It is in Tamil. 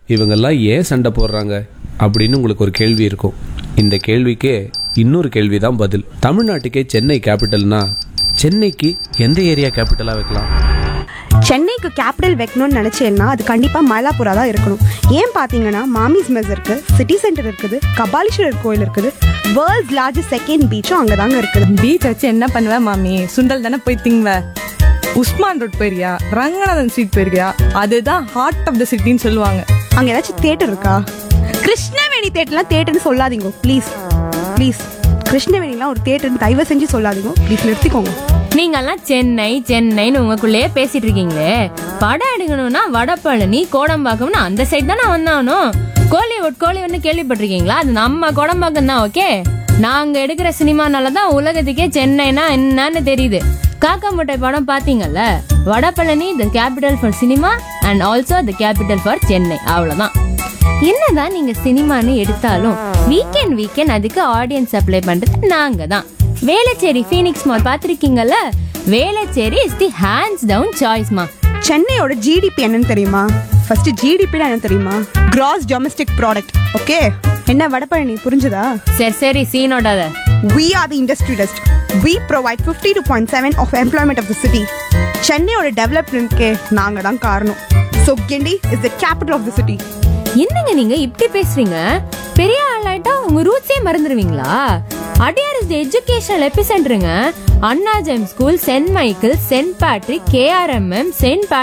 இவங்கெல்லாம் ஏன் சண்டை போடுறாங்க அப்படின்னு உங்களுக்கு ஒரு கேள்வி இருக்கும் இந்த கேள்விக்கே இன்னொரு கேள்வி தான் பதில் தமிழ்நாட்டுக்கே சென்னை கேபிட்டல்னா சென்னைக்கு எந்த ஏரியா கேபிட்டலாக வைக்கலாம் சென்னைக்கு கேபிட்டல் வைக்கணும்னு நினைச்சேன்னா அது கண்டிப்பா மயிலாப்பூரா தான் இருக்கணும் ஏன் பாத்தீங்கன்னா மாமிஸ் மெஸ் இருக்கு சிட்டி சென்டர் இருக்குது கபாலீஸ்வரர் கோயில் இருக்குது வேர்ல்ட்ஸ் லார்ஜஸ்ட் செகண்ட் பீச்சும் அங்கதாங்க இருக்குது பீச் வச்சு என்ன பண்ணுவ மாமி சுண்டல் தானே போய் திங்குவ உஸ்மான் ரோட் போயிருக்கியா ரங்கநாதன் ஸ்ட்ரீட் போயிருக்கியா அதுதான் ஹார்ட் ஆஃப் த சிட்டின்னு சொல்லுவாங்க அங்க ஏதாச்சும் தேட்டர் இருக்கா கிருஷ்ணவேணி தேட்டர்லாம் தேட்டர்னு சொல்லாதீங்க ப்ளீஸ் ப்ளீஸ் கிருஷ்ணவேணிலாம் ஒரு தேட்டர்னு தயவு செஞ்சு சொல்லாதீங்க ப்ளீஸ் நிறுத்திக்கோங்க நீங்கெல்லாம் சென்னை சென்னைன்னு உங்களுக்குள்ளேயே பேசிட்டு இருக்கீங்களே படம் எடுக்கணும்னா வடபழனி கோடம்பாக்கம்னு அந்த சைடு தானே வந்தாகணும் கோலிவுட் கோலிவுட்னு கேள்விப்பட்டிருக்கீங்களா அது நம்ம கோடம்பாக்கம் தான் ஓகே நாங்க எடுக்கிற சினிமானால தான் உலகத்துக்கே சென்னைனா என்னன்னு தெரியுது காக்கா முட்டை படம் பாத்தீங்கல்ல Vadapalani the capital for cinema and also the capital for Chennai அவ்வளவுதான் என்னதான் நீங்க சினிமான்னு எடுத்தாலும் வீக்கெண்ட் வீக்கெண்ட் அதுக்கு ஆடியன்ஸ் அப்ளை பண்றது நாங்க தான் வேளச்சேரி ஃபீனிக்ஸ் மால் பாத்திருக்கீங்கல்ல Velachery is the hands down சாய்ஸ்மா சென்னையோட ஜிடிபி என்னன்னு தெரியுமா ஃபர்ஸ்ட் ஜிடிபினா என்ன தெரியுமா கிராஸ் டொமஸ்டிக் ப்ராடக்ட் ஓகே என்ன வடபழனி புரிஞ்சுதா சரி சரி சீனோடாத We are the industry dust. We provide 52.7 of employment of the city. சென்னையோட டெவலப்மெண்ட்க்கு நாங்க தான் காரணம் so Guindy is the capital of the city என்னங்க நீங்க இப்படி பேசுறீங்க பெரிய ஆளாயிட்டா உங்க ரூட்ஸே மறந்துடுவீங்களா அடியார் இஸ் எஜுகேஷனல் எபிசென்டருங்க Anna Gem school Saint Michael Saint Patrick KRMM send